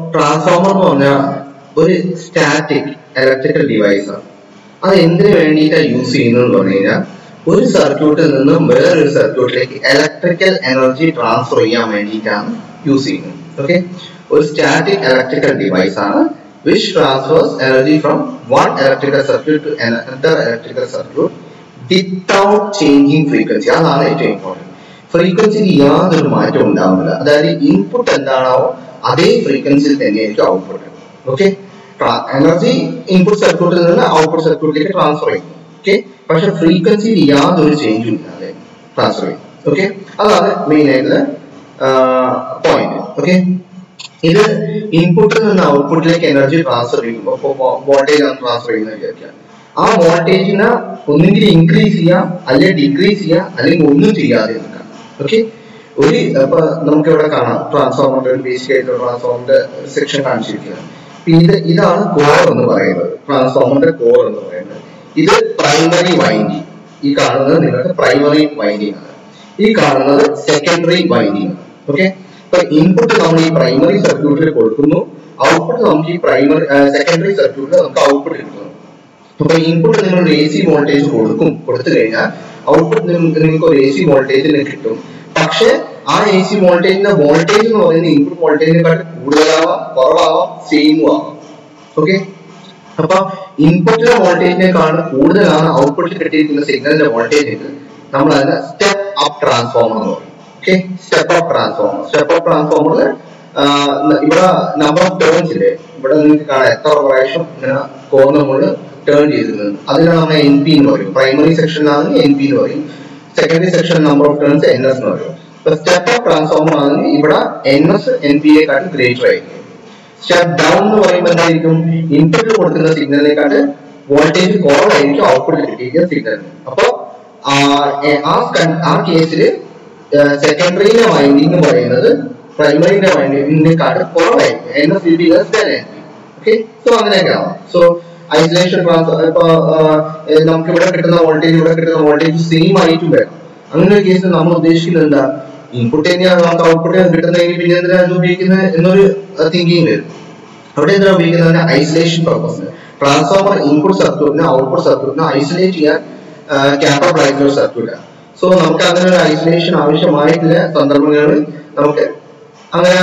Transformer എന്ന് പറഞ്ഞാൽ ഒരു സ്റ്റാറ്റിക് ഇലക്ട്രിക്കൽ ഡിവൈസ് ആണ് അത് എന്തിനു വേണ്ടിയിട്ടാണ് യൂസ് ചെയ്യുന്നത് പറഞ്ഞു കഴിഞ്ഞാൽ ഒരു സർക്യൂട്ടിൽ നിന്നും വേറൊരു സർക്യൂട്ടിലേക്ക് ഇലക്ട്രിക്കൽ എനർജി ട്രാൻസ്ഫർ ചെയ്യാൻ വേണ്ടിയിട്ടാണ് യൂസ് ചെയ്യുന്നത് ഓക്കെ ഒരു സ്റ്റാറ്റിക് ഇലക്ട്രിക്കൽ ഡിവൈസ് ആണ് which transfers energy from one electrical circuit to another electrical circuit without changing frequency അതാണ് ഏറ്റവും ഇമ്പോർട്ടൻറ്റ് ഫ്രീക്വൻസിയിൽ യാതൊരു മാറ്റവും ഉണ്ടാവുന്നില്ല അതായത് ഇൻപുട്ട് എന്താണോ അതേ ഫ്രീക്വൻസിയിൽ തന്നെയായിരിക്കും ഔട്ട്പുട്ട് ഓക്കെ എനർജി ഇൻപുട്ട് സർക്യൂട്ടിൽ നിന്ന് ഔട്ട്പുട്ട് സർക്യൂട്ടിലേക്ക് ട്രാൻസ്ഫർ ചെയ്യും ഓക്കെ പക്ഷെ ഫ്രീക്വൻസിയിൽ യാതൊരു ചേഞ്ചും ഇല്ലാതെ ട്രാൻസ്ഫർ ചെയ്യും ഓക്കെ അതാണ് മെയിൻ ആയിട്ടുള്ള പോയിന്റ് ഓക്കെ ഇത് ഇൻപുട്ടിൽ നിന്ന് ഔട്ട്പുട്ടിലേക്ക് എനർജി ട്രാൻസ്ഫർ ചെയ്യുമ്പോൾ വോൾട്ടേജ് ആണ് ട്രാൻസ്ഫർ ചെയ്യുന്നത് വിചാരിക്കുക ആ വോൾട്ടേജിനെ ഒന്നുകിൽ ഇൻക്രീസ് ചെയ്യാം അല്ലെങ്കിൽ ഡിക്രീസ് ചെയ്യാം അല്ലെങ്കിൽ ഒന്നും ചെയ്യാതെ നിൽക്കാം ഓക്കെ ഒരു അപ്പൊ നമുക്ക് ഇവിടെ കാണാം ട്രാൻസ്ഫോമറിന്റെ ഒരു ബേസിക് ആയിട്ടുള്ള ട്രാൻസ്ഫോമറിന്റെ സെക്ഷൻ കാണിച്ചിരിക്കുകയാണ് അപ്പൊ ഇത് ഇതാണ് കോർ എന്ന് പറയുന്നത് ട്രാൻസ്ഫോമറിന്റെ കോർ എന്ന് പറയുന്നത് ഇത് പ്രൈമറി വൈൻഡിങ് ഈ കാണുന്നത് നിങ്ങൾക്ക് പ്രൈമറി വൈൻഡിങ് ആണ് ഈ കാണുന്നത് സെക്കൻഡറി വൈൻഡിങ് ആണ് ഓക്കെ അപ്പൊ ഇൻപുട്ട് നമ്മൾ ഈ പ്രൈമറി സർക്യൂട്ടിൽ കൊടുക്കുന്നു ഔട്ട്പുട്ട് നമുക്ക് ഈ പ്രൈമറി സെക്കൻഡറി സർക്യൂട്ടിൽ നമുക്ക് ഔട്ട്പുട്ട് കിട്ടുന്നു അപ്പൊ ഇൻപുട്ട് നിങ്ങൾ എ സി വോൾട്ടേജ് കൊടുക്കും കൊടുത്തു കഴിഞ്ഞാൽ ഔട്ട്പുട്ട് നിങ്ങൾക്ക് ഒരു എ സി വോൾട്ടേജിന് കിട്ടും പക്ഷെ ആ എ സി വോൾട്ടേജിന്റെ വോൾട്ടേജ് എന്ന് പറയുന്നത് ഇൻപുട്ട് വോൾട്ടേജിനെക്കാട്ട് കൂടുതലാവാം കുറവാവാം സെയിമും ആവാം ഓക്കെ അപ്പൊ ഇൻപുട്ടിലെ വോൾട്ടേജിനേക്കാൾ കൂടുതലാണ് ഔട്ട്പുട്ടിൽ കിട്ടിയിരിക്കുന്ന സിഗ്നലിന്റെ വോൾട്ടേജ് നമ്മൾ അതിനെ സ്റ്റെപ്പ് അപ്പ് ട്രാൻസ്ഫോമർ എന്ന് പറയും okay step up transformer step up ട്രാൻസ്ഫോമറിൽ ഇവിടെ നമ്പർ ഓഫ് ടേൺസ് ഇല്ലേ ഇവിടെ നിങ്ങൾക്ക് കാണാം എത്ര പ്രാവശ്യം ഇങ്ങനെ കോർണർ നമ്മൾ ടേൺ ചെയ്തിരുന്നത് അതിനാണ് നമ്മൾ എൻ പി എന്ന് പറയും പ്രൈമറി സെക്ഷനിലാണെങ്കിൽ എൻ പി എന്ന് പറയും secondary section number of turns N S എന്ന് പറയും ഇപ്പൊ സ്റ്റെപ്പ് അപ്പ് ട്രാൻസ്ഫോമർ ആണെങ്കിൽ ഇവിടെ എൻ എസ് എൻ പി യെക്കാട്ടും ഗ്രേറ്റർ ആയിരിക്കും സ്റ്റെപ്പ് ഡൗൺ എന്ന് പറയുമ്പോൾ എന്തായിരിക്കും ഇൻപുട്ട് കൊടുക്കുന്ന സിഗ്നലിനെക്കാട്ട് വോൾട്ടേജ് കുറവായിരിക്കും ഔട്ട്പുട്ട് കിട്ടിയിരിക്കുന്ന സിഗ്നലിന് അപ്പോ ആ ആ കേസിൽ സെക്കൻഡറിയിലെ വൈൻഡിങ് എന്ന് പറയുന്നത് പ്രൈമറിയിലെ വൈൻഡിങ്ങിനെക്കാട്ട് കുറവായിരിക്കും N S be less than N P okay so അങ്ങനെയൊക്കെ ആവാം സോ ഐസൊലേഷൻ ട്രാൻസ്ഫർ ഇപ്പൊ നമുക്ക് ഇവിടെ കിട്ടുന്ന വോൾട്ടേജ് ഇവിടെ കിട്ടുന്ന വോൾട്ടേജ് സെയിം ആയിട്ടും വരാം അങ്ങനെ ഒരു കേസിൽ നമ്മൾ ഉദ്ദേശിക്കുന്നത് എന്താ ഇൻപുട്ട് തന്നെയാണ് നമുക്ക് ഔട്ട്പുട്ട് കിട്ടുന്നതെങ്കിൽ പിന്നെ എന്തിനാ അത് ഉപയോഗിക്കുന്നത് എന്നൊരു തിങ്കിങ് വരും അവിടെ എന്തിനാ ഉപയോഗിക്കുന്നത് ഐസൊലേഷൻ പർപ്പസിന് ട്രാൻസ്ഫോമർ ഇൻപുട്ട് സർക്യൂട്ടിനെ ഔട്ട്പുട്ട് സർക്യൂട്ടിനെ ഐസൊലേറ്റ് ചെയ്യാൻ ക്യാപ്പബിൾ ആയിട്ടുള്ള ഒരു സർക്യൂട്ടാണ് സോ നമുക്ക് അങ്ങനെ ഒരു ഐസൊലേഷൻ ആവശ്യമായിട്ടുള്ള സന്ദർഭങ്ങളിൽ നമുക്ക് അങ്ങനെ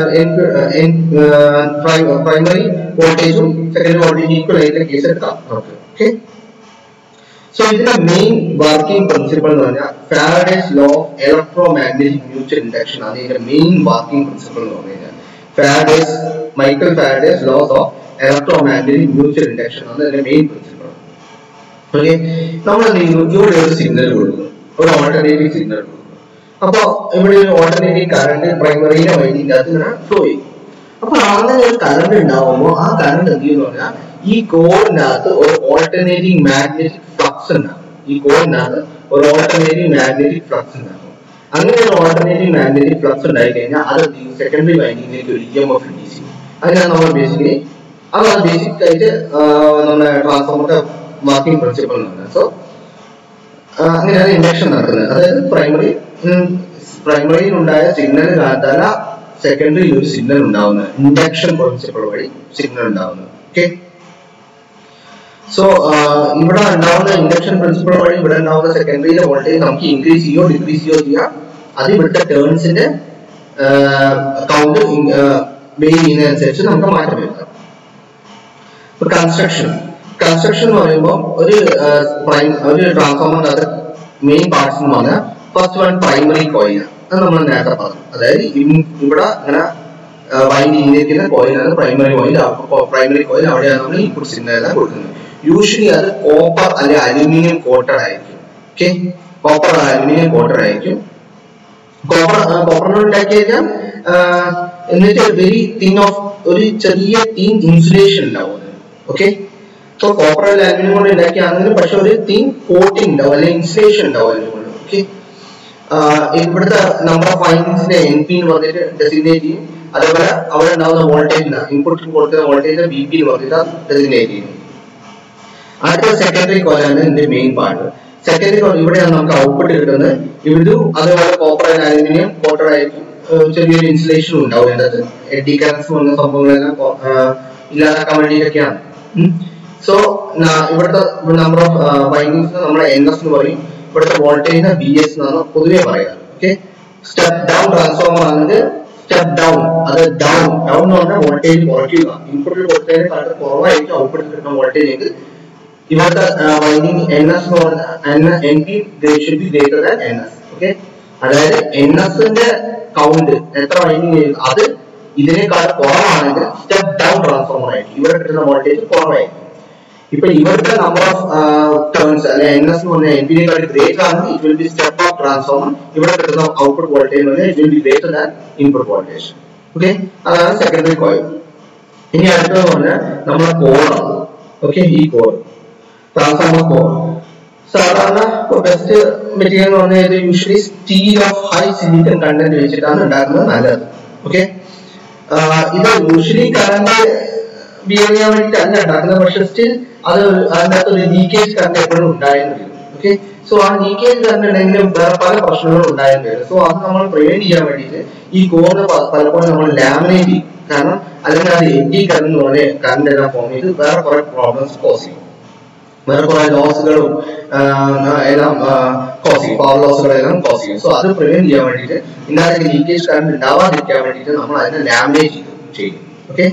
പ്രൈമറി വോൾട്ടേജും സെക്കൻഡറി വോൾട്ടേജും ഈക്വൽ ആയിട്ടുള്ള കേസ് എടുക്കാം നമുക്ക് ഓക്കെ സോ ഇതിന്റെ മെയിൻ വർക്കിംഗ് പ്രിൻസിപ്പിൾ എന്ന് പറഞ്ഞാൽ Faraday's law of electromagnetic mutual induction ആണ് ഇതിന്റെ മെയിൻ വർക്കിംഗ് പ്രിൻസിപ്പിൾ എന്ന് പറഞ്ഞു കഴിഞ്ഞാൽ Faraday's Michael Faraday's laws of electromagnetic mutual induction ആണ് ഇതിന്റെ മെയിൻ പ്രിൻസിപ്പിൾ ഓക്കെ നമ്മൾ എന്ത് ചെയ്യുന്നു ഇവിടെ ഒരു സിഗ്നൽ കൊടുക്കുന്നു ഒരു ഓൾട്ടർനേറ്റീവ് സിഗ്നൽ കൊടുക്കുന്നു അപ്പൊ ഇവിടെ ഒരു ഓൾട്ടർനേറ്റീവ് കറണ്ട് പ്രൈമറിയിലെ വൈദ്യുതി അത് ഇങ്ങനെ ഫ്ലോ ചെയ്യും അപ്പൊ അങ്ങനെ ഒരു കറണ്ട് ഉണ്ടാവുമ്പോൾ ആ കറണ്ട് എന്ത് ചെയ്യുന്നു പറഞ്ഞാൽ ഈ കോറിനകത്ത് ഒരു ഓൾട്ടർനേറ്റീവ് മാഗ്നറ്റിക് ഫ്ലക്സ് ഉണ്ടാകും ഈ കോറിനകത്ത് ഒരു ഓൾട്ടർനേറ്റീവ് മാഗ്നറ്റിക് ഫ്ലക്സ് ഉണ്ടാകും അങ്ങനെ ഒരു ഓൾട്ടർനേറ്റീവ് മാഗ്നറ്റിക് ഫ്ലക്സ് ഉണ്ടായി കഴിഞ്ഞാൽ അത് സെക്കൻഡറി വൈൻഡിങ്ങിലേക്ക് ഒരു ഇ എം എഫ് ഇൻഡ്യൂസ് ചെയ്യും അതിനാണ് നമ്മൾ ബേസിക്കലി അതാണ് ബേസിക് ആയിട്ട് നമ്മുടെ ട്രാൻസ്ഫോമറിന്റെ വർക്കിംഗ് പ്രിൻസിപ്പിൾ എന്ന് പറയുന്നത് സോ അങ്ങനെയാണ് ഇൻഡക്ഷൻ നടക്കുന്നത് അതായത് പ്രൈമറി പ്രൈമറിയിൽ ഉണ്ടായ സിഗ്നൽ കാരണത്തല്ല സെക്കൻഡറിയിൽ ഒരു സിഗ്നൽ ഉണ്ടാവുന്നത് ഇൻഡക്ഷൻ പ്രിൻസിപ്പിൾ വഴി സിഗ്നൽ ഉണ്ടാവുന്നത് ഓക്കെ സോ ഇവിടെ ഉണ്ടാവുന്ന ഇൻഡക്ഷൻ പ്രിൻസിപ്പിൾ വഴി ഇവിടെ ഉണ്ടാവുന്ന സെക്കൻഡറിയിലെ വോൾട്ടേജ് നമുക്ക് ഇൻക്രീസ് ചെയ്യോ ഡിക്രീസ് ചെയ്യോ ചെയ്യാം അത് ഇവിടുത്തെ ടേൺസിന്റെ കൗണ്ട് വെയിൻ ചെയ്യുന്നതനുസരിച്ച് നമുക്ക് മാറ്റം വരുത്താം ഇപ്പൊ കൺസ്ട്രക്ഷൻ കൺസ്ട്രക്ഷൻ എന്ന് പറയുമ്പോൾ ഒരു പ്രൈം ഒരു ട്രാൻസ്ഫോമറിന്റെ മെയിൻ പാർട്സ് എന്ന് പറഞ്ഞാൽ ഫസ്റ്റ് വൺ പ്രൈമറി കോയിൽ അത് നമ്മൾ നേരത്തെ പറഞ്ഞു അതായത് ഇവിടെ ഇങ്ങനെ വൈൻഡ് ചെയ്തിരിക്കുന്ന കോയിലാണ് പ്രൈമറി കോയിൽ പ്രൈമറി കോയിൽ അവിടെയാണ് നമ്മൾ ഇൻപുട്ട് സിഗ്നൽ എല്ലാം കൊടുക്കുന്നത് യൂഷ്വലി അത് കോപ്പർ അല്ലെങ്കിൽ അലുമിനിയം കോട്ടഡ് ആയിരിക്കും ഓക്കെ കോപ്പർ അലുമിനിയം കോട്ടഡ് ആയിരിക്കും കോപ്പർ കോപ്പറിനോട് ഉണ്ടാക്കിയേക്കാം എന്നിട്ട് വെരി തിൻ ഓഫ് ഒരു ചെറിയ തിൻ ഇൻസുലേഷൻ ഉണ്ടാവും ഓക്കെ സോ കോപ്പർ അലുമിനിയം കൊണ്ട് ഉണ്ടാക്കിയാണെങ്കിലും പക്ഷെ ഒരു തിൻ കോട്ടിംഗ് ഉണ്ടാവും അല്ലെങ്കിൽ ഇൻസുലേഷൻ ഉണ്ടാവും അതിന് കൊണ്ട് ഓക്കെ ഇവിടുത്തെ നമ്പർ ഓഫ് വൈൻഡിങ്സിന്റെ എൻ പി എന്ന് പറഞ്ഞിട്ട് ഡെസിഗ്നേറ്റ് ചെയ്യും അതേപോലെ അവിടെ ഉണ്ടാവുന്ന വോൾട്ടേജിന് ഇൻപുട്ടിൽ കൊടുക്കുന്ന വോൾട്ടേജിന് ബി പി എന്ന് പറഞ്ഞിട്ട് ഡെസിഗ്നേറ്റ് ചെയ്യും അടുത്ത സെക്കൻഡറി കോയിലാണ് ഇതിന്റെ മെയിൻ പാർട്ട് സെക്കൻഡറി കോയിൽ ഇവിടെയാണ് നമുക്ക് ഔട്ട്പുട്ട് കിട്ടുന്നത് ഇവിടും അതേപോലെ കോപ്പർ ആൻഡ് അലുമിനിയം കോട്ടഡ് ആയിരിക്കും ഏഹ് ചെറിയൊരു ഇൻസുലേഷനും ഉണ്ടാവും അതിൻ്റെ അകത്ത് എഡി കറൻസ് പോകുന്ന സംഭവങ്ങളെല്ലാം കൊ- ആഹ് ഇല്ലാതാക്കാൻ വേണ്ടിയിട്ടൊക്കെയാണ് സോ ഇവിടുത്തെ നമ്പർ ഓഫ് വൈൻഡിങ്സ് നമ്മൾ എൻ എസ് എന്ന് പറയും ഇവിടുത്തെ വോൾട്ടേജിന് ബി എസ് എന്നാണ് പൊതുവെ പറയാറ് ഓക്കെ സ്റ്റെപ്പ് ഡൗൺ ട്രാൻസ്ഫോമർ ആണെങ്കിൽ സ്റ്റെപ്പ് ഡൗൺ അത് ഡൗൺ ഡൗൺ എന്ന് പറഞ്ഞാൽ വോൾട്ടേജ് കുറയ്ക്കുക ഇൻപുട്ടിൽ കൊടുത്തതിനെക്കാളും കുറവായിരിക്കും ഔട്ട്പുട്ടിൽ കിട്ടുന്ന വോൾട്ടേജ് ഇവിടുത്തെ വൈൻഡിങ് എൻ എസ് എന്ന് പറഞ്ഞാൽ N P should be greater than N S okay അതായത് എൻ എസിന്റെ കൗണ്ട് എത്ര വൈൻഡിങ് അത് ഇതിനേക്കാൾ കുറവാണെങ്കിൽ സ്റ്റെപ്പ് ഡൗൺ ട്രാൻസ്ഫോമർ ആയിരിക്കും ഇവിടെ കിട്ടുന്ന വോൾട്ടേജ് കുറവായിരിക്കും ഇപ്പൊ ഇവരുടെ നമ്പർ ഓഫ് ടേൺസ് അല്ലെ എൻ എസ് എന്ന് പറഞ്ഞാൽ എൻ പിനേക്കാൾ ഗ്രേറ്റർ ആണ് it will be step of transformer ഇവിടെ കിട്ടുന്ന ഔട്ട്പുട്ട് വോൾട്ടേജ് പറഞ്ഞാൽ it will be greater than input voltage okay അതാണ് സെക്കൻഡറി കോയിൽ ഇനി അടുത്തത് പറഞ്ഞാൽ നമ്മുടെ കോറാണ് ഓക്കെ ഈ കോർ ട്രാൻസ്ഫോമർ കോർ സാധാരണ ബെസ്റ്റ് മെറ്റീരിയൽ എന്ന് പറഞ്ഞാൽ usually steel of high silicon content വെച്ചിട്ടാണ് ഉണ്ടാക്കുന്നത് നല്ലത് ഓക്കെ ഇത് യൂഷ്വലി കറണ്ട് ബിയർ ചെയ്യാൻ വേണ്ടിയിട്ടല്ല ഉണ്ടാക്കുന്നത് പക്ഷെ സ്റ്റിൽ അത് അതിനകത്ത് ഒരു ലീക്കേജ് കറണ്ട് എപ്പോഴും ഉണ്ടായെന്ന് വരും ഓക്കെ സോ ആ ലീക്കേജ് കറണ്ട് ഉണ്ടെങ്കിലും വേറെ പല പ്രശ്നങ്ങളും ഉണ്ടായെന്ന് വരും സോ അത് നമ്മൾ പ്രിവെന്റ് ചെയ്യാൻ വേണ്ടിയിട്ട് ഈ കോറിന് പലപ്പോഴും നമ്മൾ ലാമിനേറ്റ് ചെയ്യും കാരണം അല്ലെങ്കിൽ അത് എഡി കറണ്ട് എന്ന് പറഞ്ഞ കറണ്ട് എല്ലാം ഫോം ചെയ്ത് വേറെ കുറെ പ്രോബ്ലംസ് കോസ് ചെയ്യും വേറെ കുറെ ലോസുകളും എല്ലാം കോസ് ചെയ്യും പവർ ലോസുകളെല്ലാം കോസ് ചെയ്യും സോ അത് പ്രിവെന്റ് ചെയ്യാൻ വേണ്ടിയിട്ട് ഇന്നാലേക്ക് ലീക്കേജ് കറണ്ട് ഉണ്ടാവാതിരിക്കാൻ വേണ്ടിയിട്ട് നമ്മൾ അതിനെ ലാമിനേറ്റ് ചെയ്യും ചെയ്യും ഓക്കെ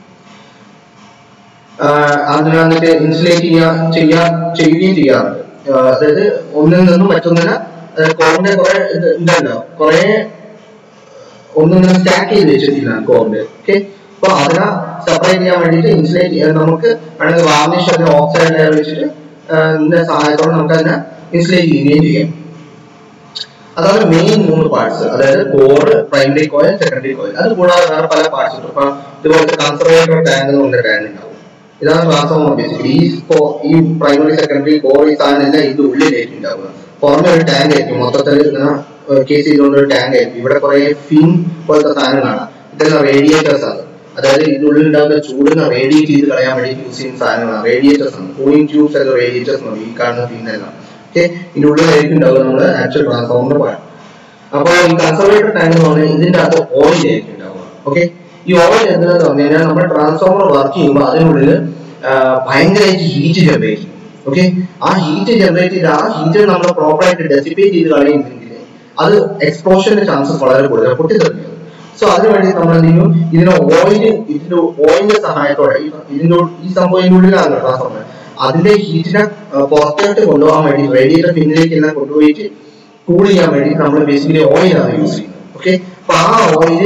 അതിന് വന്നിട്ട് ഇൻസുലേറ്റ് ചെയ്യാൻ ചെയ്യാൻ ചെയ്യുകയും ചെയ്യാറുണ്ട് ആഹ് അതായത് ഒന്നിൽ നിന്നും മറ്റൊന്നിന് കോറിന്റെ കുറെ ഇത് ഉണ്ടല്ലോ കുറെ ഒന്നിങ്ങനെ സ്റ്റാക്ക് ചെയ്ത് വെച്ചിട്ടില്ല കോറിന്റെ ഓക്കെ അപ്പൊ അതിനെ സെപ്പറേറ്റ് ചെയ്യാൻ വേണ്ടിയിട്ട് ഇൻസുലേറ്റ് നമുക്ക് വേണമെങ്കിൽ വാർണിഷ് അല്ലെങ്കിൽ ഓക്സൈഡ് ലെയർ വെച്ചിട്ട് ആഹ് ഇതിന്റെ സഹായത്തോടെ നമുക്ക് അതിനെ ഇൻസുലേറ്റ് ചെയ്യുകയും ചെയ്യാം അതാണ് മെയിൻ മൂന്ന് പാർട്സ് അതായത് core primary coil secondary coil അത് കൂടാതെ വേറെ പല പാർട്സ് ഉണ്ട് ഇപ്പൊ ഇതുപോലത്തെ കൺസർവേറ്റർ ടാങ്ക് എന്ന് പറഞ്ഞ ടാങ്ക് ഉണ്ടാവും ഇതാണ് ട്രാൻസ്ഫോമർ ബേസിക്കലി ഈ കോ- ഈ പ്രൈമറി സെക്കൻഡറി കോർ ഈ സാധനം എല്ലാം ഇത് ഉള്ളിലേക്ക് ഉണ്ടാവുക പുറമെ ഒരു ടാങ്ക് ആയിരിക്കും മൊത്തത്തിൽ ഇങ്ങനെ കേസ് ചെയ്തുകൊണ്ട് ഒരു ടാങ്ക് ആയിരിക്കും ഇവിടെ കുറെ ഫിൻ പോലത്തെ സാധനം കാണാം ഇതെല്ലാം റേഡിയേറ്റേഴ്സ് ആണ് അതായത് ഇതിനുള്ളിൽ ഉണ്ടാകുന്ന ചൂടിനെ റേഡിയേറ്റ് ചെയ്ത് കളയാൻ വേണ്ടി യൂസ് ചെയ്യുന്ന സാധനങ്ങളാണ് റേഡിയേറ്റേഴ്സ് ആണ് കൂളിംഗ് ട്യൂബ്സ് ഒക്കെ റേഡിയേറ്റേഴ്സ് ആണ് ഈ കാണുന്ന ഫിൻ എല്ലാം ഓക്കെ ഇതിനുള്ളിലായിരിക്കും ഉണ്ടാവുക നമ്മുടെ ആക്ച്വൽ ട്രാൻസ്ഫോമർ പോയാൽ അപ്പോൾ ഈ കൺസർവേറ്റർ ടാങ്ക് എന്ന് പറഞ്ഞാൽ ഇതിന്റെ അകത്ത് ഓയിൽ ആയിരിക്കും ഉണ്ടാവുക ഓക്കെ ഈ ഓയിൽ എന്തിനാന്ന് പറഞ്ഞു കഴിഞ്ഞാൽ നമ്മുടെ ട്രാൻസ്ഫോമർ വർക്ക് ചെയ്യുമ്പോൾ അതിനുള്ളിൽ ഭയങ്കരമായിട്ട് ഹീറ്റ് ജനറേറ്റ് ചെയ്യും ഓക്കെ ആ ഹീറ്റ് ജനറേറ്റ് ചെയ്ത് ആ ഹീറ്റ് നമ്മൾ പ്രോപ്പറായിട്ട് ഡെസിപ്പേറ്റ് ചെയ്ത് കളയുന്നെങ്കിൽ അത് എക്സ്പ്ലോഷന്റെ ചാൻസസ് വളരെ കൂടുതലാണ് പൊട്ടിത്തെറിക്കുന്നത് സോ അതിനുവേണ്ടി നമ്മൾ എന്ത് ചെയ്യും ഇതിന് ഓയിൽ ഇതിന്റെ ഓയിലിന്റെ സഹായത്തോടെ ഈ- ഇതിന്റെ ഉൾ- ഈ സംഭവം ഇതിനുള്ളിലാണ് ട്രാൻസ്ഫോമർ അതിന്റെ ഹീറ്റിനെ പുറത്തോട്ട് കൊണ്ടുപോകാൻ വേണ്ടി റേഡിയേറ്റർ പിന്നിലേക്ക് എല്ലാം കൊണ്ടുപോയിട്ട് കൂൾ ചെയ്യാൻ വേണ്ടി നമ്മൾ ബേസിക്കലി ഓയിലാണ് യൂസ് ചെയ്യുന്നത് ഓക്കെ അപ്പൊ ആ ഓയിൽ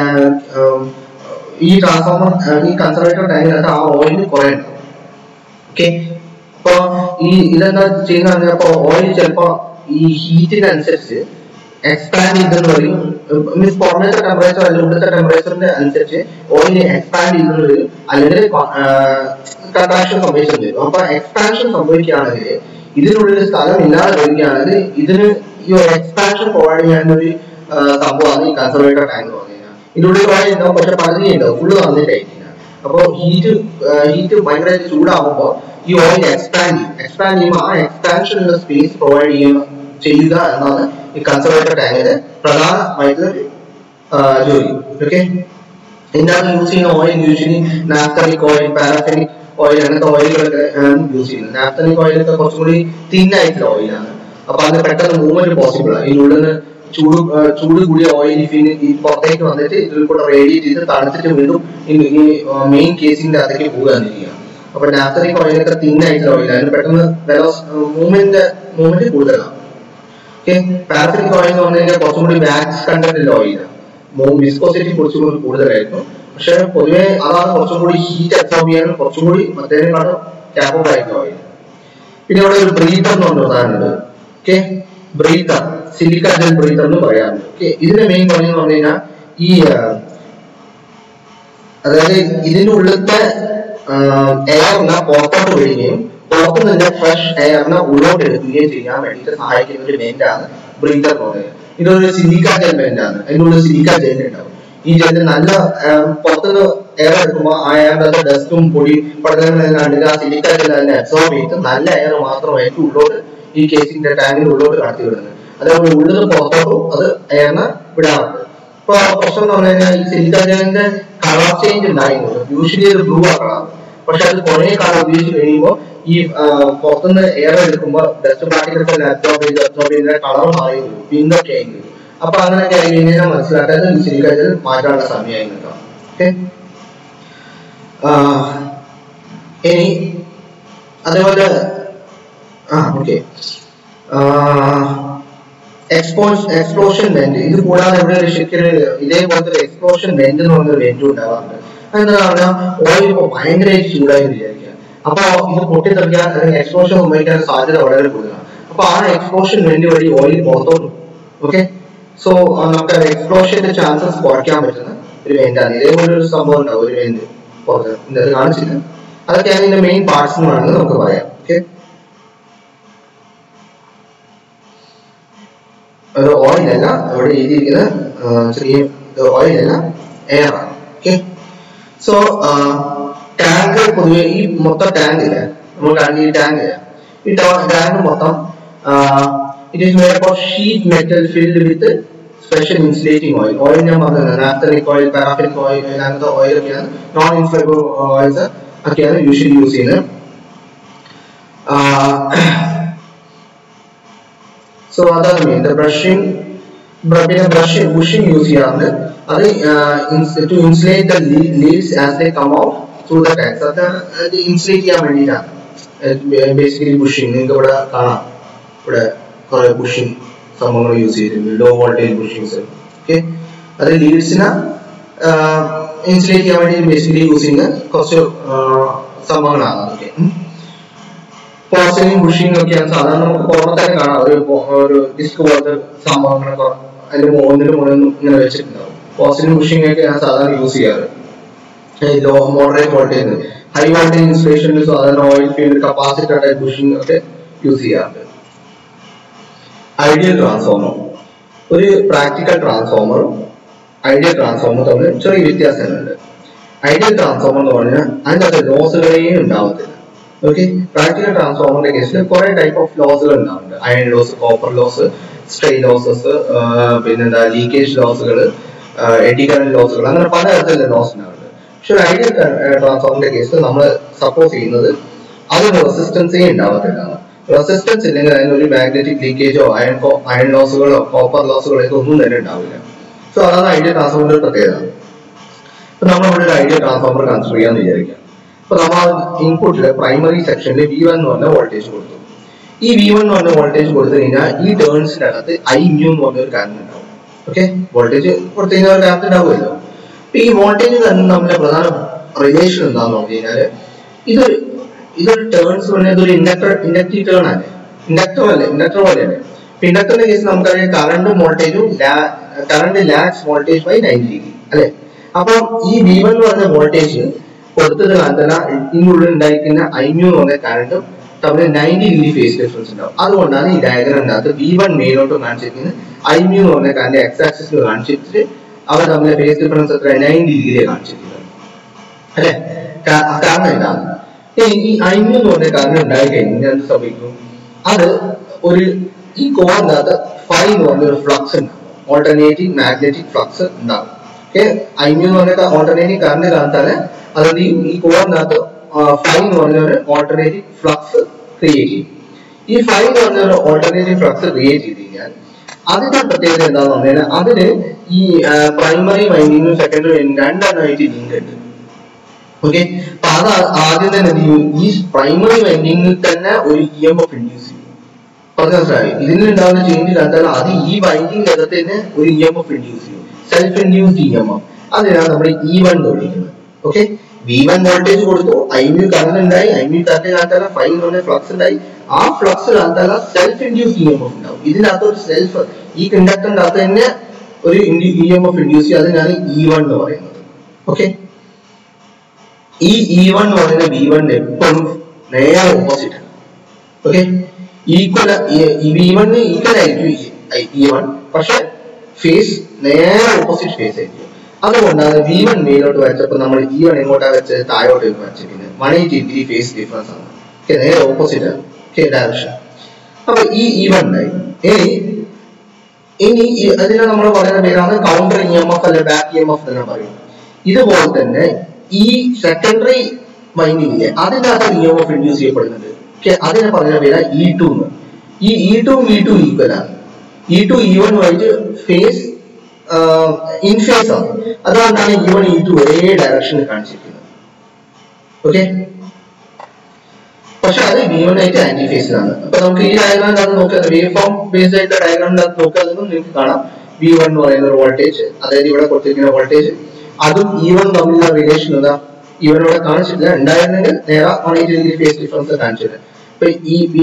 ഈ ട്രാൻസ്ഫോമർ ഈ കൺസർവേറ്റർ ടാങ്കിനകത്ത് ആ ഓയിൽ കുറെ ഉണ്ടാവും ഓക്കെ അപ്പൊ ഈ ഇതെന്താ ചെയ്യുന്ന അപ്പൊ ഓയിൽ ചിലപ്പോ ഈ ഹീറ്റിനനുസരിച്ച് എക്സ്പാൻഡ് ചെയ്തെന്ന് പറയും മീൻസ് പുറമേത്തെ ടെമ്പറേച്ചർ അല്ലെങ്കിൽ ഉള്ളിലത്തെ ടെമ്പറേച്ചറിന്റെ അനുസരിച്ച് ഓയിൽ എക്സ്പാൻഡ് ചെയ്തെന്ന് വരും അല്ലെങ്കിൽ കൺട്രാക്ഷൻ സംഭവിച്ചെന്ന് വരും അപ്പൊ എക്സ്പാൻഷൻ സംഭവിക്കുകയാണെങ്കിൽ ഇതിനുള്ളിൽ സ്ഥലം ഇല്ലാതെ വരികയാണെങ്കിൽ ഇതിന് ഈ ഒരു എക്സ്പാൻഷൻ പ്രൊവൈഡ് ചെയ്യാൻ ഒരു ആ, സംഭവമാണ് ഈ കൺസർവേറ്റർ ടാങ്ക് എന്ന് പറഞ്ഞു കഴിഞ്ഞാൽ ഇതിനുള്ളിൽ കുറെ ഉണ്ടാവും പക്ഷെ പകുതി ഉണ്ടാവും ഫുള്ള് വന്നിട്ടായിരിക്കില്ല അപ്പോൾ ഹീറ്റ് ഹീറ്റ് ഭയങ്കരമായിട്ട് ചൂടാകുമ്പോൾ ഈ ഓയിൽ എക്സ്പാൻഡ് ചെയ്യും എക്സ്പാൻഡ് ചെയ്യുമ്പോൾ ആ എക്സ്പാൻഷനുള്ള സ്പേസ് പ്രൊവൈഡ് ചെയ്യുക ചെയ്യുക എന്നാണ് ഈ കൺസർവേറ്റർ ടാങ്കിന്റെ പ്രധാനമായിട്ടുള്ള ഒരു, ആ, ജോലി ഓക്കെ ഇതിനകത്ത് യൂസ് ചെയ്യുന്ന oil usually naphthalic oil paraffinic oil അങ്ങനത്തെ ഓയിലുകളൊക്കെ യൂസ് ചെയ്യുന്നത് നാഫ്തലിക് ഓയിലൊക്കെ കുറച്ചും കൂടി തിൻ ആയിട്ടുള്ള ഓയിലാണ് അപ്പൊ അത് പെട്ടെന്ന് മൂവ്മെന്റ് പോസിബിൾ ആണ് ഇതിനുള്ളിൽ നിന്ന് ചൂട് ആ, ചൂട് കൂടിയ ഓയിൽ ഫിന് ഈ പുറത്തേക്ക് വന്നിട്ട് ഇതിൽ കൂടെ റേഡിയേറ്റ് ചെയ്ത് തണുത്തിട്ട് വീണ്ടും ഈ ഈ മെയിൻ കേസിന്റെ അകത്തേക്ക് പോകാതിരിക്കുക അപ്പൊ നാഫ്തലിക് ഓയിലൊക്കെ തിൻ ആയിട്ടുള്ള ഓയിൽ അതിന് പെട്ടെന്ന് മൂവ്മെന്റ് മൂവ്മെന്റ് കൂടുതലാണ് ഓക്കെ പാരഫിനിക് ഓയിൽ എന്ന് പറഞ്ഞു കഴിഞ്ഞാൽ കുറച്ചും കൂടി വാക്സ് കണ്ടന്റ് ഉള്ള ഓയിലാണ് വിസ്കോസിറ്റി കുറച്ചും കൂടി കൂടുതലായിരുന്നു പക്ഷെ പൊതുവെ അതാണ് കുറച്ചും കൂടി ഹീറ്റ് അബ്സോർബ് ചെയ്യാനും കുറച്ചും കൂടി മറ്റേതിനെക്കാളും ക്യാപ്പബിൾ ആയിട്ടുള്ള ഓയിൽ പിന്നെ ഇവിടെ ഒരു ബ്രീത്തർ എന്ന് പറഞ്ഞ സാധനമുണ്ട് okay breather silica gel breather എന്ന് പറയാറുണ്ട് ഓക്കെ ഇതിന്റെ മെയിൻ പണി എന്ന് പറഞ്ഞു കഴിഞ്ഞാൽ ഈ ആ, അതായത് ഇതിന്റെ ഉള്ളിലത്തെ എയറിനെ പുറത്തോട്ട് വിടുകയും പുറത്തു നിന്ന് ഫ്രഷ് എയറിനെ ഉള്ളോട്ട് എടുക്കുകയും ചെയ്യാൻ വേണ്ടിയിട്ട് സഹായിക്കുന്ന ഒരു വെന്റ് ആണ് ബ്രീത്തർ എന്ന് പറയുന്നത് ഇതൊരു സിലിക്ക ജെൽ വെന്റ് ആണ് അതിനുള്ളിൽ സിലിക്ക ജെൽ ഉണ്ടാവും ഈ ജെല്ല് നല്ല ആ, പുറത്തുനിന്ന് എയർ എടുക്കുമ്പോൾ ആ എയറിന്റെ ഡസ്റ്റും പൊടി പഠനങ്ങളെല്ലാം ഉണ്ടെങ്കിൽ ആ സിലിക്ക ജെൽ അതിനെ അബ്സോർബ് ചെയ്ത് നല്ല എയർ മാത്രമായിരിക്കും ഉള്ളോട്ട് ഈ കേസിന്റെ ടാങ്കിന്റെ ഉള്ളോട്ട് കടത്തി വിടുന്നത് അതേപോലെ ഉള്ളിൽ നിന്ന് പുറത്തോട്ടും അത് എയറിനെ വിടാറുണ്ട് അപ്പൊ പ്രശ്നം എന്ന് പറഞ്ഞു കഴിഞ്ഞാൽ ഈ സിലിക്കൺ ജെല്ലിന്റെ കളർ ചേഞ്ച് ഉണ്ടായിരുന്നു യൂഷ്വലി ഇത് ബ്ലൂ ആ കളർ പക്ഷെ അത് കുറെ കാലം ഉപയോഗിച്ച് കഴിയുമ്പോൾ ഈ ആ, പുറത്തുനിന്ന് എയർ എടുക്കുമ്പോൾ ഡസ്റ്റ് പാർട്ടിക്കൽസ് എല്ലാം അബ്സോർബ് ചെയ്ത് അബ്സോർബ് ചെയ്ത് കളർ മാറി വരും പിങ്കൊക്കെ ആയി വരും അപ്പൊ അങ്ങനെയൊക്കെ ആയി കഴിഞ്ഞാൽ മനസ്സിലാക്കാതെ ഈ സിലിക്കൺ ജെൽ മാറ്റാനുള്ള സമയമായി നിൽക്കാം ഓക്കെ ഇനി അതേപോലെ ആ ഓക്കെ എക്സ്പോസ് എക്സ്പ്ലോഷൻ വെന്റ് ഇത് കൂടാതെ ഇവിടെ ഒരു ശരിക്കും ഒരു ഇതേപോലത്തെ ഒരു എക്സ്പ്ലോഷൻ വെന്റ് എന്ന് പറഞ്ഞൊരു വെന്റ് ഉണ്ടാവാറുണ്ട് അതെന്താ പറഞ്ഞാൽ ഓയിൽ ഇപ്പോൾ ഭയങ്കരമായിട്ട് ചൂടായി വിചാരിക്കുക അപ്പൊ ഇത് പൊട്ടിത്തെറിക്കാൻ അല്ലെങ്കിൽ എക്സ്പ്ലോഷൻ സംഭവിക്കാൻ സാധ്യത വളരെ കൂടുതലാണ് അപ്പൊ ആ എക്സ്പ്ലോഷൻ വെന്റ് വഴി ഓയിൽ പുറത്തോട്ട് ഓക്കെ സോ നമുക്ക് എക്സ്പ്ലോഷന്റെ ചാൻസസ് കുറയ്ക്കാൻ പറ്റുന്ന ഒരു വെന്റാണ് ഇതേപോലെ ഒരു സംഭവം ഉണ്ടാവും ഒരു വെന്റ് പുറത്ത് ഇത് കാണിച്ചില്ല അതൊക്കെയാണ് ഇതിന്റെ മെയിൻ പാർട്സ് എന്ന് വേണമെങ്കിൽ നമുക്ക് പറയാം ഓക്കെ ഒരു ഓയിൽ അല്ല ഇവിടെ എഴുതിയിരിക്കുന്നത് ആ, ചെറിയ ഓയിൽ അല്ല എയർ ആണ് ഓക്കെ സോ ടാങ്ക് പൊതുവെ ഈ മൊത്തം ടാങ്ക് ഇല്ലേ നമ്മൾ കാണുന്ന ഈ ടാങ്ക് ഇല്ലേ ഈ ടാങ്ക് മൊത്തം it is made of sheet metal filled with special insulating oil oil ഞാൻ പറഞ്ഞത് നാഫ്തലിക് ഓയിൽ പാരാഫിനിക് ഓയിൽ അങ്ങനത്തെ ഓയിലൊക്കെയാണ് നോൺ ഇൻഫ്ലേബിൾ ഓയിൽസ് ഒക്കെയാണ് യൂഷ്വലി യൂസ് ചെയ്യുന്നത് സോ അതാണ് മെയിൻ ബ്രഷിംഗ് പിന്നെ ബ്രഷിംഗ് ബുഷിംഗ് യൂസ് ചെയ്യാറുണ്ട് അത് to insulate the leaves as they come out through the tax അത് ഇൻസുലേറ്റ് ചെയ്യാൻ വേണ്ടിയിട്ടാണ് ബേസിക്കലി ബുഷിംഗ് നിങ്ങൾക്ക് ഇവിടെ കാണാം ഇവിടെ കുറെ ബുഷിംഗ് സംഭവങ്ങൾ യൂസ് ചെയ്തിട്ടുണ്ട് ലോ വോൾട്ടേജ് ബുഷിങ്സ് ഓക്കെ അത് ലീഡ്സിനെ ഇൻസുലേറ്റ് ചെയ്യാൻ വേണ്ടി ബേസിക്കലി യൂസ് ചെയ്യുന്ന കുറച്ച് ആ, സംഭവങ്ങളാണ് അതൊക്കെ ഉം. പോർസലിൻ ബുഷിംഗ് ഒക്കെയാണ് സാധാരണ നമുക്ക് പുറത്തൊക്കെ കാണാം ഒരു പോ- ഒരു ഡിസ്ക് പോലത്തെ സംഭവങ്ങളൊക്കെ അതിന്റെ മുകളിലും മുകളിലും ഇങ്ങനെ വെച്ചിട്ടുണ്ടാവും പോർസലിൻ ബുഷിംഗ് ഒക്കെയാണ് സാധാരണ യൂസ് ചെയ്യാറ് low moderate voltage high voltage ഇൻസ്റ്റലേഷനിൽ സാധാരണ oil filled capacitor type bushing ഒക്കെ യൂസ് ചെയ്യാറുണ്ട് ഐഡിയൽ ട്രാൻസ്ഫോമർ ഒരു പ്രാക്ടിക്കൽ ട്രാൻസ്ഫോമറും ഐഡിയൽ ട്രാൻസ്ഫോമർ തമ്മിൽ ചെറിയ വ്യത്യാസങ്ങളുണ്ട് ഐഡിയൽ ട്രാൻസ്ഫോമർ എന്ന് പറഞ്ഞാൽ അതിൻ്റെ അകത്ത് ലോസുകളേ ഉണ്ടാവത്തില്ല ഓക്കെ പ്രാക്ടിക്കൽ ട്രാൻസ്ഫോമറിന്റെ കേസിൽ കുറെ ടൈപ്പ് ഓഫ് ലോസുകൾ ഉണ്ടാവുന്നുണ്ട് iron loss copper loss stray losses പിന്നെന്താ ലീക്കേജ് ലോസുകൾ എഡി കറന്റ് ലോസുകൾ അങ്ങനെ പല തരത്തിലുള്ള ലോസ് ഉണ്ടാവുന്നുണ്ട് പക്ഷെ ഒരു ഐഡിയൽ ട്രാൻസ്ഫോമറിന്റെ കേസിൽ നമ്മൾ സപ്പോസ് ചെയ്യുന്നത് അതിന് റെസിസ്റ്റൻസേ ഉണ്ടാവത്തില്ല റെസിസ്റ്റൻസ് ഇല്ലെങ്കിൽ അതിന് ഒരു മാഗ്നറ്റിക് ലീക്കേജോ അയൺ അയൺ ലോസുകളോ കോപ്പർ ലോസുകളോ ഒക്കെ ഒന്നും തന്നെ ഉണ്ടാവില്ല സോ അതാണ് ഐഡിയൽ ട്രാൻസ്ഫോമറിന്റെ പ്രത്യേകത ഇപ്പൊ നമ്മൾ ഇവിടെ ഒരു ഐഡിയൽ ട്രാൻസ്ഫോമർ കൺസിഡർ ചെയ്യാന്ന് വിചാരിക്കാം ഇപ്പൊ നമ്മൾ ഇൻപുട്ടില് പ്രൈമറി സെക്ഷനിൽ വി വൺ എന്ന് പറഞ്ഞ വോൾട്ടേജ് കൊടുത്തു ഈ വി വൺ എന്ന് പറഞ്ഞ വോൾട്ടേജ് കൊടുത്തു കഴിഞ്ഞാൽ ഈ ടേൺസിന്റെ അകത്ത് ഐ മ്യൂ എന്ന് പറഞ്ഞ ഒരു കറണ്ട് ഉണ്ടാവും ഓക്കെ വോൾട്ടേജ് കൊടുത്തു കഴിഞ്ഞാൽ ഒരു കറണ്ട് ഉണ്ടാവുമല്ലോ അപ്പൊ ഈ വോൾട്ടേജ് കറണ്ട് തമ്മിലെ പ്രധാന റിലേഷൻ എന്താന്ന് പറഞ്ഞു കഴിഞ്ഞാല് ഇത് ഇതൊരു ടേൺസ് പറഞ്ഞാൽ ഇതൊരു ഇൻഡക്ടർ ഇൻഡക്റ്റീവ് ടേൺ ആണ് ഇൻഡക്ടർ അല്ലേ ഇൻഡക്ടർ പോലെയല്ലേ ഇപ്പൊ ഇൻഡക്ടറിന്റെ കേസ് നമുക്കറിയാം കറണ്ടും വോൾട്ടേജും current lags voltage by ninety degree അല്ലെ അപ്പൊ ഈ വി വൺ എന്ന് പറഞ്ഞ വോൾട്ടേജ് കൊടുത്തത് കാരണത്തല ഇതിനുള്ളിൽ ഉണ്ടായിരിക്കുന്ന ഐ മ്യൂ എന്ന് പറഞ്ഞ കറണ്ടും തമ്മിൽ നയൻറ്റി ഡിഗ്രി ഫേസ് ഡിഫറൻസ് ഉണ്ടാവും അതുകൊണ്ടാണ് ഈ ഡയഗ്രാമിനകത്ത് വി വൺ മേലോട്ട് കാണിച്ചിരിക്കുന്നത് ഐ മ്യൂ എന്ന് പറഞ്ഞ കറണ്ട് എക്സ് ആക്സിസിൽ കാണിച്ചിട്ട് അവർ തമ്മിലെ ഫേസ് ഡിഫറൻസ് എത്ര നയൻറ്റി ഡിഗ്രിയാണ് കാണിച്ചിരിക്കുന്നത് അല്ലെ കാ- കാരണം ഇതാണ് ഇനി ഈ ഐമ്യൂ എന്ന് പറഞ്ഞ കാരണം ഉണ്ടായി കഴിഞ്ഞാൽ എന്ത് സംഭവിക്കും അത് ഒരു ഈ കോറിനകത്ത് ഫൈ എന്ന് പറഞ്ഞ ഒരു ഫ്ലക്സ് ഉണ്ടാവും ഓൾട്ടർനേറ്റീവ് മാഗ്നറ്റിക് ഫ്ലക്സ് ഉണ്ടാവും ഓക്കെ ഐമ്യൂ എന്ന് പറഞ്ഞ ഓൾട്ടർനേറ്റീവ് കറണ്ട് കാരണത്താല് അതായത് ഈ ഈ കോറിനകത്ത് ഫൈ എന്ന് പറഞ്ഞ ഒരു ഓൾട്ടർനേറ്റീവ് ഫ്ലക്സ് ക്രിയേറ്റ് ചെയ്യും ഈ ഫൈ എന്ന് പറഞ്ഞ ഒരു ഓൾട്ടർനേറ്റീവ് ഫ്ലക്സ് ക്രിയേറ്റ് ചെയ്ത് കഴിഞ്ഞാൽ അതിന്റെ പ്രത്യേകത എന്താന്ന് പറഞ്ഞാൽ അതിന് ഈ പ്രൈമറി വൈൻഡിങ്ങും സെക്കൻഡറി വൈൻഡിങ് രണ്ടെണ്ണമായിട്ട് ലിങ്ക് ഉണ്ട് ഓക്കെ അപ്പൊ അത് ആദ്യം തന്നെ എന്ത് ചെയ്യും ഈ പ്രൈമറി വൈൻഡിങ്ങിൽ തന്നെ ഒരു ഇ എം എഫ് ഇൻഡ്യൂസ് ചെയ്യും പറഞ്ഞ മനസ്സിലായി ഇതിലുണ്ടാകുന്ന ചേഞ്ച് കണ്ടാൽ അത് ഈ വൈൻഡിങ് അകത്ത് തന്നെ ഒരു ഇ എം എഫ് ഇൻഡ്യൂസ് ചെയ്യും self induced E M F അതിനാണ് നമ്മൾ ഇ വൺ എന്ന് വിളിക്കുന്നത് ഓക്കെ വി വൺ വോൾട്ടേജ് കൊടുത്തു ഐ മ്യൂ കറണ്ട് ഉണ്ടായി ഐ മ്യൂ കറണ്ട് കാത്താല ഫൈവ് എന്ന് പറഞ്ഞ ഫ്ലക്സ് ഉണ്ടായി ആ ഫ്ലക്സ് കാത്താല self induce E M F ഉണ്ടാവും ഇതിനകത്ത് ഒരു സെൽഫ് ഈ കണ്ടക്ടറിന്റെ അകത്ത് തന്നെ ഒരു ഇ എം എഫ് ഇൻഡ്യൂസ് ചെയ്യും അതിനാണ് ഇ വൺ എന്ന് പറയുന്നത് ഓക്കെ ഈ ഇ വൺ എന്ന് പറയുന്ന വി വൺ എപ്പോഴും നേരെ ഓപ്പോസിറ്റ് ആണ് ഓക്കെ ഈക്വൽ ഈ വി വണ്ണിന് ഈക്വൽ ആയിരിക്കും ഇ വൺ പക്ഷെ ഫേസ് നേരെ ഓപ്പോസിറ്റ് ഫേസ് ആയിരിക്കും അതുകൊണ്ടാണ് വി വൺ മേലോട്ട് വരച്ചപ്പോൾ നമ്മൾ ഇ വൺ എങ്ങോട്ടാ വെച്ചത് താഴോട്ട് വരച്ചിരിക്കുന്നത് one eighty degree phase difference ആണ് ഓക്കെ നേരെ ഓപ്പോസിറ്റ് ആണ് ഓക്കെ ഡയറക്ഷൻ അപ്പൊ ഈ ഇ വൺ ഉണ്ടായി ഇനി ഇനി ഈ- അതിനെ നമ്മൾ പറയുന്ന പേരാണ് കൗണ്ടർ ഇ എം എഫ് അല്ലെ ബാക്ക് ഇ എം എഫ് എന്ന് പറയും ഇതുപോലെ തന്നെ ഈ സെക്കൻഡറി വൈൻഡിങ്ങില് അതിന്റെ അകത്ത് ഇ എം എഫ് ഇൻഡ്യൂസ് ചെയ്യപ്പെടുന്നുണ്ട് ഓക്കെ അതിനെ പറയുന്ന പേരാ ഇ ടു എന്ന് ഈ E two E two equal ആണ് ഇ ടു ഇ വണ്ണുമായിട്ട് ഫേസ് ഇൻ ഫേസ് ആണ് അതുകൊണ്ടാണ് ഇ വൺ ഇ ടു ഒരേ ഡയറക്ഷനിൽ കാണിച്ചിരിക്കുന്നത് ഓക്കെ പക്ഷെ അത് വി വൺ ആയിട്ട് ആന്റി ഫേസിലാണ് അപ്പൊ നമുക്ക് ഈ ഡയഗ്രാമിന്റെ അത് നോക്കുക വേവ് ഫോം ബേസ്ഡ് ആയിട്ടുള്ള ഡയഗ്രാമിന്റെ അത് നോക്കുകയാണെങ്കിൽ നിങ്ങൾക്ക് കാണാം വി വൺ എന്ന് പറയുന്ന ഒരു വോൾട്ടേജ് അതായത് ഇവിടെ കൊടുത്തിരിക്കുന്ന വോൾട്ടേജ് അതും ഇ വൺ തമ്മിലുള്ള റിലേഷൻ എന്താ ഇവൻ ഇവിടെ കാണിച്ചിട്ടില്ല ഉണ്ടായിരുന്നെങ്കിൽ നേരെ one eighty degree phase difference കാണിച്ചിട്ട് ഇപ്പൊ ഈ വി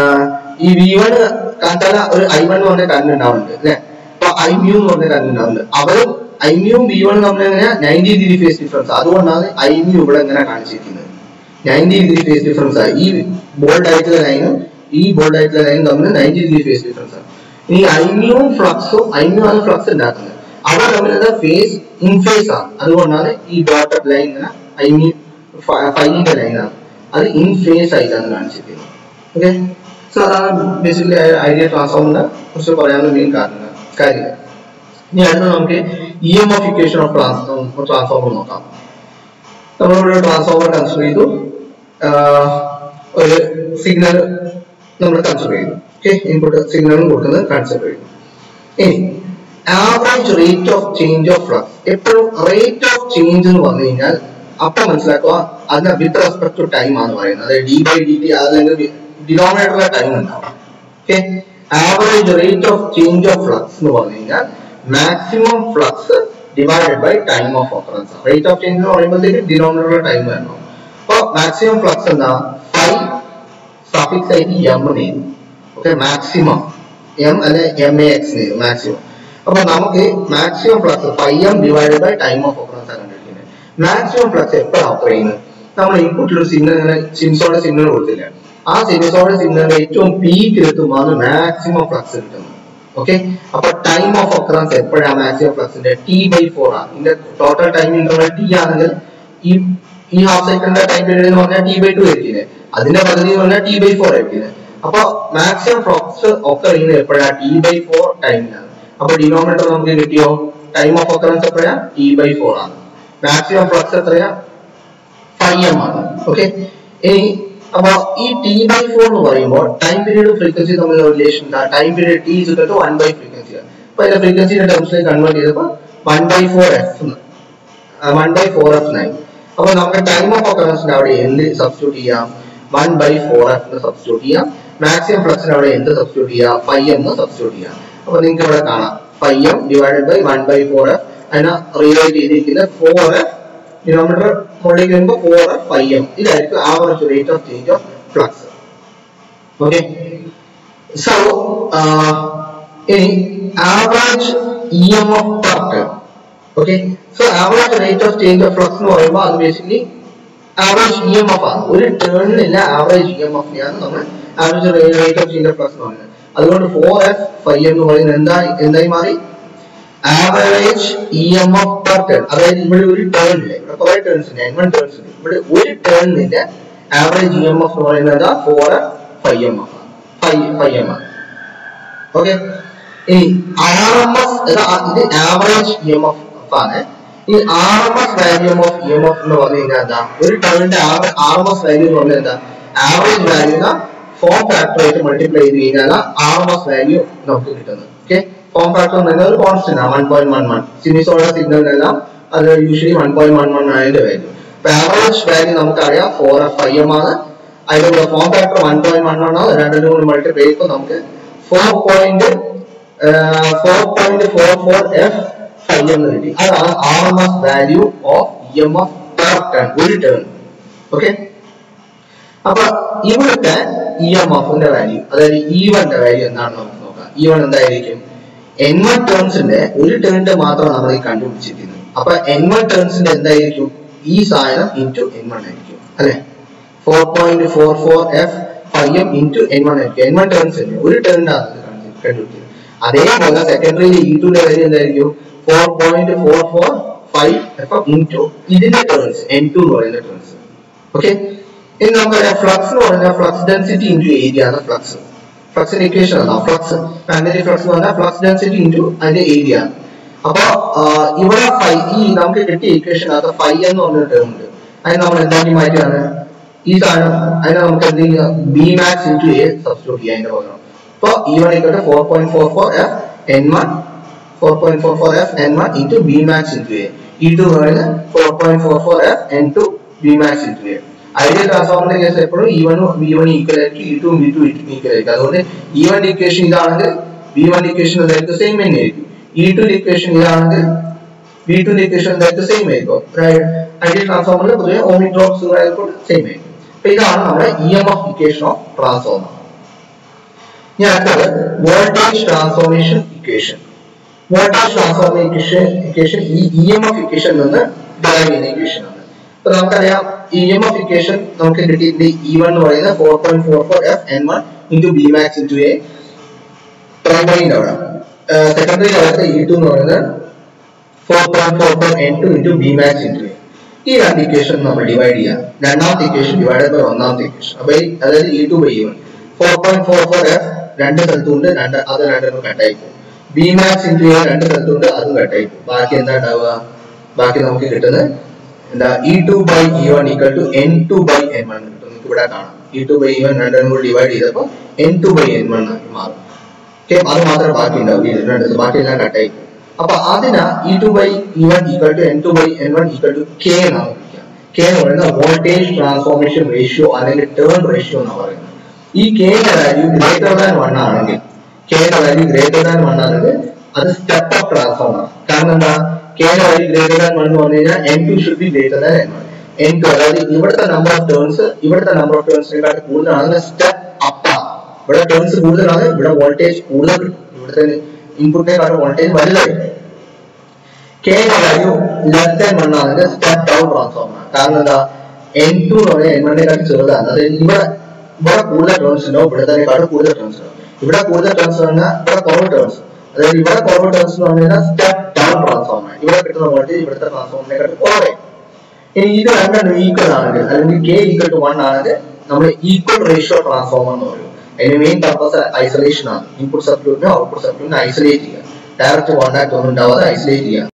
ഈ വി വൺ കാണിച്ചാൽ ഒരു ഐ വൺ എന്ന് പറഞ്ഞ കറണ്ട് ഉണ്ടാവുന്നുണ്ട് അല്ലെ അപ്പൊ ഐ മ്യൂ എന്ന് പറഞ്ഞ കറണ്ട് ഉണ്ടാവുന്നുണ്ട് അവരും ഐ മ്യൂവും വി വൺ തമ്മിൽ എങ്ങനെയാ നയൻറ്റി ഡിഗ്രി ഫേസ് ഡിഫറൻസ് അതുകൊണ്ടാണ് ഐ മ്യൂ ഇവിടെ എങ്ങനെ കാണിച്ചിരിക്കുന്നത് നയൻറ്റി ഡിഗ്രി ഫേസ് ഡിഫറൻസ് ആണ് ഈ ബോൾഡ് ആയിട്ടുള്ള ലൈനും ഈ ബോൾഡ് ആയിട്ടുള്ള ലൈനും തമ്മിൽ നയൻറ്റി ഡിഗ്രി ഫേസ് ഡിഫറൻസ് ആണ് ഇനി ഐമ്യൂവും ഫ്ലക്സും ഐമ്യൂ ആണ് ഫ്ലക്സ് ഉണ്ടാക്കുന്നത് അവ തമ്മിലുള്ള ഫേസ് ഇൻ ഫേസ് ആണ് അതുകൊണ്ടാണ് ഈ ഡോട്ടഡ് ലൈൻ ഇങ്ങനെ ഐമ്യൂ ഫൈവിന്റെ ലൈനാണ് അത് ഇൻ ഫേസ് ആയിട്ടാണ് കാണിച്ചിരിക്കുന്നത് ഓക്കെ സോ അതാണ് ബേസിക്കലി ഐഡിയ ട്രാൻസ്ഫോമിനെ കുറിച്ച് പറയാനുള്ള മെയിൻ കാരണം കാര്യങ്ങൾ ഇനി അടുത്ത നമുക്ക് E M F equation of transformer നോക്കാം നമ്മളിവിടെ ട്രാൻസ്ഫോമർ കൺസിഡർ ചെയ്തു ആഹ് ഒരു സിഗ്നൽ നമ്മൾ കൺസിഡർ ചെയ്തു ഓക്കെ ഇൻപുട്ട് സിഗ്നലും കൊടുക്കുന്നത് കൺസിഡർ ചെയ്തു ഇനി average rate of change of flux എപ്പോഴും റേറ്റ് ഓഫ് ചേഞ്ച് എന്ന് പറഞ്ഞു കഴിഞ്ഞാൽ അപ്പൊ മനസ്സിലാക്കുക അതിന് വിത്ത് റെസ്പെക്ട് ടു ടൈം ആണ് പറയുന്നത് അതായത് ഡി ബൈ ഡി ടി അല്ലെങ്കിൽ ഡിനോമിനേറ്ററിലെ ടൈം ഉണ്ടാവും okay average rate of change of flux എന്ന് പറഞ്ഞു കഴിഞ്ഞാൽ maximum flux divided by time of occurrence rate of change എന്ന് പറയുമ്പോഴത്തേക്ക് ഡിനോമിനേറ്ററിലെ ടൈം വരണം അപ്പൊ മാക്സിമം ഫ്ലക്സ് എന്താ ഫൈവ് സഫിക്സ് ആയിട്ട് എം നെയ്യും ഓക്കെ മാക്സിമം എം അല്ലെ എം എ എക്സ് മാക്സിമം അപ്പൊ നമുക്ക് maximum flux five M divided by time of occurrence ആണ് കണ്ടിരിക്കുന്നത് മാക്സിമം ഫ്ലക്സ് എപ്പോഴാണ് ഓപ്പർ ചെയ്യുന്നത് നമ്മൾ ഇൻപുട്ടിൽ ഒരു സിഗ്നൽ ഇങ്ങനെ സിൻസോടെ സിഗ്നൽ കൊടുത്തില്ല ആ സിൻസോടെ സിഗ്നൽ ഏറ്റവും പീക്ക് എത്തുമ്പോൾ മാക്സിമം ഫ്ലക്സ് കിട്ടുന്നത് ഓക്കെ അപ്പൊ ടൈം ഓഫ് ഒക്കറൻസ് എപ്പോഴാണ് മാക്സിമം ഫ്ലക്സിന്റെ ടി ബൈ ഫോർ ആണ് ഇതിന്റെ ടോട്ടൽ ടൈം ഇന്റർവൽ ടി ആണെങ്കിൽ ഈ ഈ ഹാഫ് സൈക്കിളിന്റെ ടൈം പീരീഡ് എന്ന് പറഞ്ഞാൽ ടി ബൈ ടു ആയിരിക്കില്ലേ അതിന്റെ പകുതി എന്ന് പറഞ്ഞാൽ ടി ബൈ ഫോർ ആയിരിക്കില്ലേ അപ്പൊ മാക്സിമം ഫ്ലക്സ് ഒക്കർ ചെയ്യുന്നത് എപ്പോഴാണ് ടി ബൈ ഫോർ ടൈമിലാണ് അപ്പൊ ഡിനോമിനേറ്റർ നമുക്ക് കിട്ടിയോ ടൈം ഓഫ് ഒക്കറൻസ് എപ്പോഴാ ടി ബൈ ഫോർ ആണ് മാക്സിമം ഫ്ലക്സ് എത്രയാ ഫൈവ് എം ആണ് ഓക്കെ ഇനി അപ്പൊ ഈ ടി ബൈ ഫോർ എന്ന് പറയുമ്പോൾ ടൈം പീരീഡ് ഫ്രീക്വൻസി തമ്മിലുള്ള relation time period T is to one by frequency അപ്പൊ അതിന്റെ ഫ്രീക്വൻസിയുടെ ടേംസിലേക്ക് കൺവേർട്ട് ചെയ്തപ്പോൾ one by four F one by four F nine അപ്പൊ നമുക്ക് ടൈം ഓഫ് ഒക്കറൻസിന്റെ അവിടെ എന്ത് സബ്സ്റ്റിറ്റ്യൂട്ട് ചെയ്യാം one by four F substitute ചെയ്യാം മാക്സിമം ഫ്ലക്സിന് അവിടെ എന്ത് സബ്സ്റ്റിറ്റ്യൂട്ട് ചെയ്യാം ഫൈവ് എം സബ്സ്റ്റിറ്റ്യൂട്ട് ചെയ്യാം അപ്പൊ നിങ്ങൾക്ക് ഇവിടെ കാണാം five M divided by one by four F അതിനെ റിലേറ്റ് ചെയ്തിരിക്കുന്നത് ഫോർ എഫ് ഡിനോമിനേറ്റർ മുകളിലേക്ക് വരുമ്പോൾ ഫോർ എഫ് ഫൈവ് എം ഇതായിരിക്കും average rate of change of flux okay so ഇനി average E M F per turn okay so average rate of change of flux എന്ന് പറയുമ്പോൾ അത് basically average E M F ആണ് ഒരു ടേണിനില്ല average E M എഫിനെയാണ് നമ്മൾ average rate of change of flux എന്ന് പറയുന്നത് അതുകൊണ്ട് ഫോർ എഫ് ഫൈവ് എന്ന് പറയുന്നത് എന്താ എന്തായി മാറി average E M F per turn അതായത് ഇവിടെ ഒരു ടേൺ ഇല്ല ഇവിടെ കുറെ ടേൺസ് ഉണ്ട് എൻ വൺ ടേൺസ് ഉണ്ട് ഇവിടെ ഒരു ടേണിനില്ല ആവറേജ് ഇ എം എഫ് എന്ന് പറയുന്നത് four F five M F five five M ആണ് ഓക്കെ ഇനി ആർ എം എസ് ഇത് ആവറേജ് ഇ എം എഫ് ആണ് ഈ R M S value of E M F എന്ന് പറഞ്ഞു കഴിഞ്ഞാൽ എന്താ ഒരു ടേണിന്റെ ആർ എം എസ് വാല്യൂ എന്ന് പറഞ്ഞാൽ എന്താ ആവറേജ് വാല്യൂന ഫോം ഫാക്ടർ ആയിട്ട് മൾട്ടിപ്ലൈ ചെയ്ത് കഴിഞ്ഞാൽ ആർ എം എസ് വാല്യൂ നമുക്ക് കിട്ടുന്നത് ഓക്കെ ഫോം ഫാക്ടർ എന്ന് പറയുന്നത് ഒരു കോൺസ്റ്റന്റ് ആണ് വൺ പോയിന്റ് വൺ വൺ സിനിസോള സിഗ്നലിനെല്ലാം അത് usually one point one one അതിന്റെ വാല്യൂ അപ്പൊ ആവറേജ് വാല്യൂ നമുക്കറിയാം ഫോർ എഫ് ഐ എം ആണ് അതിന്റെ form factor one point one one ആണ് രണ്ടിനും കൂടി മൾട്ടിപ്ലൈ ചെയ്യുമ്പോൾ നമുക്ക് four point four point four four F five എന്ന് കിട്ടി അതാണ് R M S value of E M F per turn ഒരു ടേൺ ഓക്കെ അപ്പൊ ഇവിടുത്തെ ഇ എം എഫിന്റെ വാല്യൂ അതായത് ഇ വന്റെ വാല്യൂ എന്താണ് നമുക്ക് നോക്കാം ഇ വൺ എന്തായിരിക്കും എൻ വൺ ടേൺസിന്റെ ഒരു ടേണിന്റെ മാത്രം നമ്മൾ ഈ കണ്ടുപിടിച്ചിരിക്കുന്നത് അപ്പൊ എൻ വൺ ടേൺസിന്റെ എന്തായിരിക്കും ഈ സാധനം ഇൻറ്റു എൻ വൺ ആയിരിക്കും അല്ലെ four point four four F five M into N one ആയിരിക്കും എൻ വൺ ടേൺസിന്റെ ഒരു ടേണിന്റെ കണ്ടുപിടിച്ചത് അതേപോലെ സെക്കൻഡറിയിൽ ഇ ടുന്റെ വാല്യൂ എന്തായിരിക്കും four point four four five F M into ഇതിന്റെ ടേൺസ് എൻ ടു എന്ന് പറയുന്ന ടേൺസ് ഓക്കെ ഇനി നമുക്കറിയാം ഫ്ലക്സ് എന്ന് പറഞ്ഞാൽ ഫ്ലക്സ് ഡെൻസിറ്റി ഇൻറ്റു ഏരിയ ആണ് ഫ്ലക്സ് ഫ്ലക്സിന്റെ ഇക്വേഷൻ ആണ് ഫ്ലക്സ് മാഗ്നറ്റിക് ഫ്ലക്സ് എന്ന് പറഞ്ഞാൽ ഫ്ലക്സ് ഡെൻസിറ്റി ഇൻറ്റു അതിന്റെ ഏരിയ അപ്പൊ ഇവിടെ ഫൈ ഈ നമുക്ക് കിട്ടിയ ഇക്വേഷൻ അത് ഫൈ എന്ന് പറഞ്ഞ ടേം ഉണ്ട് അതിന് നമ്മൾ എന്താക്കി മാറ്റിയാണ് ഈ സാധനം അതിനെ നമുക്ക് എന്ത് ചെയ്യാം B max into A substitute ചെയ്യാം അതിന്റെ പകരം അപ്പൊ ഈ വൺ ഇക്കട്ടെ four point four four F N one four point four four F N one into B max into A E two എന്ന് പറയുന്നത് four point four four F N two B max into A ideal ട്രാൻസ്ഫോമറിന്റെ case എപ്പോഴും E one B one equal ആയിരിക്കും E two B two equal ആയിരിക്കും അതുകൊണ്ട് E one equation ഇതാണെങ്കിൽ B one equation എന്തായിരിക്കും same തന്നെ ആയിരിക്കും ഇ ടു ഇക്വേഷൻ ഇതാണെങ്കിൽ ബി ടു ഇക്വേഷൻ എന്തായിരിക്കും സെയിം ആയിരിക്കും ഐഡിയൽ ട്രാൻസ്ഫോമറിൽ പൊതുവെ ഓമിക് ഡ്രോപ്സ് ആയിക്കോട്ടെ സെയിം ആയിരിക്കും അപ്പൊ ഇതാണ് നമ്മുടെ E M F equation of transformer ഇനി അടുത്തത് voltage transformation equation voltage transformation equation ഈ ഇ എം എഫ് ഇക്വേഷൻ നിന്ന് ഡയറൈവ് ചെയ്യുന്ന ഇക്വേഷൻ ആണ് അപ്പൊ നമുക്കറിയാം ഇ എം എഫ് ഇക്വേഷൻ നമുക്ക് കിട്ടിയിട്ടുണ്ട് ഇ വൺ എന്ന് പറയുന്നത് four point four four F N one into B max into A പ്രൈമറിന്റെ അവിടെ സെക്കൻഡറി അവിടുത്തെ ഇ ടു എന്ന് പറയുന്നത് four point four four N two into B max into A ഈ രണ്ട് ഇക്വേഷൻ നമ്മൾ ഡിവൈഡ് ചെയ്യാം രണ്ടാമത്തെ ഇക്വേഷൻ ഡിവൈഡ് ബൈ ഒന്നാമത്തെ ഇക്വേഷൻ അപ്പൊ ഈ അതായത് E two by E one four point four four F രണ്ട് സ്ഥലത്തുണ്ട് രണ്ട് അത് രണ്ടെണ്ണം കട്ടായി പോകും ബി മാക്സ് ഇൻറ്റു എ രണ്ട് സ്ഥലത്തുണ്ട് അതും കട്ടായി പോകും ബാക്കി എന്താ ഉണ്ടാവുക ബാക്കി നമുക്ക് കിട്ടുന്നത് എന്താ E two by E one equal to N two by N one കിട്ടും നിങ്ങൾക്ക് ഇവിടെ കാണാം E two by E one രണ്ടെണ്ണം കൂടി ഡിവൈഡ് ചെയ്തപ്പോൾ N two by N one ആക്കി മാറും ഓക്കെ അത് മാത്രമേ ബാക്കി ഉണ്ടാവും ഈ രണ്ട് ബാക്കി എല്ലാം കട്ടായി പോകും അപ്പൊ അതിനാ E two by E one equal to N two by N one equal to K എന്നാണ് വിളിക്കുക കെ എന്ന് പറയുന്നത് വോൾട്ടേജ് ട്രാൻസ്ഫോർമേഷൻ റേഷ്യോ അല്ലെങ്കിൽ ടേൺ റേഷ്യോ എന്നാണ് പറയുന്നത് ഈ കെയുടെ വാല്യൂ ഗ്രേറ്റർ ദാൻ വൺ ആണെങ്കിൽ കെയുടെ വാല്യൂ ഗ്രേറ്റർ ദാൻ വൺ ആണെങ്കിൽ അത് സ്റ്റെപ്പ് അപ്പ് ട്രാൻസ്ഫോമർ കാരണം എന്താ കെയുടെ വാല്യൂ ഗ്രേറ്റർ ദാൻ വൺ എന്ന് പറഞ്ഞു കഴിഞ്ഞാൽ N two should be greater than N one N two അതായത് ഇവിടുത്തെ നമ്പർ ഓഫ് ടേൺസ് ഇവിടുത്തെ നമ്പർ ഓഫ് ടേൺസിനെക്കാട്ട് കൂടുതലാണെങ്കിൽ സ്റ്റെപ്പ് അപ്പ് ഇവിടെ ടേൺസ് കൂടുതലാണ് ഇവിടെ വോൾട്ടേജ് കൂടുതൽ കിട്ടും ഇവിടുത്തെ ഇൻപുട്ടിനെക്കാട്ടും വോൾട്ടേജ് വലുതായിരിക്കും K value less than one ആണെങ്കിൽ സ്റ്റെപ്പ് ഡൗൺ ട്രാൻസ്ഫോമർ കാരണം എന്താ എൻ ടു എന്ന് പറഞ്ഞാൽ എൻ വണ്ണിനെക്കാട്ട് ചെറുതാണ് അതായത് ഇവിടെ ഇവിടെ കൂടുതൽ ടേൺസ് ഉണ്ടാവും ഇവിടെ തന്നെക്കാട്ടും കൂടുതൽ ടേൺസ് ഉണ്ടാവും ഇവിടെ കൂടുതൽ ടേൺസ് പറഞ്ഞാൽ ഇവിടെ കുറവ് ടേൺസ് അതായത് ഇവിടെ കുറവ് ടേൺസ് എന്ന് പറഞ്ഞു കഴിഞ്ഞാൽ സ്റ്റെപ്പ് ഡൗൺ ട്രാൻസ്ഫോമർ ഇവിടെ കിട്ടുന്ന വോൾട്ടേജ് ഇവിടുത്തെ ട്രാൻസ്ഫോമറിനെക്കാട്ട് കുറവായിരിക്കും ഇനി ഇത് രണ്ടും ഈക്വൽ ആണെങ്കിൽ അല്ലെങ്കിൽ കെ ഈക്വൽ ടു വൺ ആണെങ്കിൽ നമ്മൾ ഈക്വൽ റേഷ്യോ ട്രാൻസ്ഫോമർ എന്ന് പറയും അതിന് മെയിൻ പർപ്പസ് ഐസൊലേഷൻ ആണ് ഇൻപുട്ട് സർക്യൂട്ടിനെ ഔട്ട്പുട്ട് സർക്യൂട്ടിനെ ഐസൊലേറ്റ് ചെയ്യുക ഡയറക്റ്റ് കോൺടാക്ട് ഒന്നും ഉണ്ടാവാതെ ഐസൊലേറ്റ് ചെയ്യുക